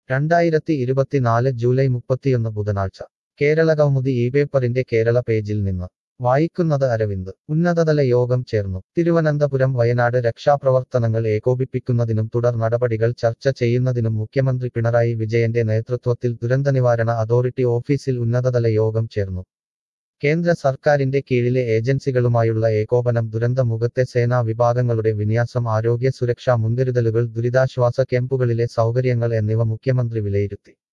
രണ്ടായിരത്തി ഇരുപത്തിനാല് ജൂലൈ മുപ്പത്തിയൊന്ന് ബുധനാഴ്ച കേരള കൗമുദി ഈ പേപ്പറിന്റെ കേരള പേജിൽ നിന്ന് വായിക്കുന്നത് അരവിന്ദ് ഉന്നതതല യോഗം ചേർന്നു തിരുവനന്തപുരം വയനാട് രക്ഷാപ്രവർത്തനങ്ങൾ ഏകോപിപ്പിക്കുന്നതിനും തുടർ നടപടികൾ ചർച്ച ചെയ്യുന്നതിനും മുഖ്യമന്ത്രി പിണറായി വിജയന്റെ നേതൃത്വത്തിൽ ദുരന്തനിവാരണ അതോറിറ്റി ഓഫീസിൽ ഉന്നതതല യോഗം ചേർന്നു കേന്ദ്ര സർക്കാരിന്റെ കീഴിലെ ഏജൻസികളുമായുള്ള ഏകോപനം ദുരന്ത മുഖത്തെ സേനാ വിഭാഗങ്ങളുടെ വിന്യാസം ആരോഗ്യ സുരക്ഷാ മുൻകരുതലുകൾ ദുരിതാശ്വാസ ക്യാമ്പുകളിലെ സൗകര്യങ്ങൾ എന്നിവ മുഖ്യമന്ത്രി വിലയിരുത്തി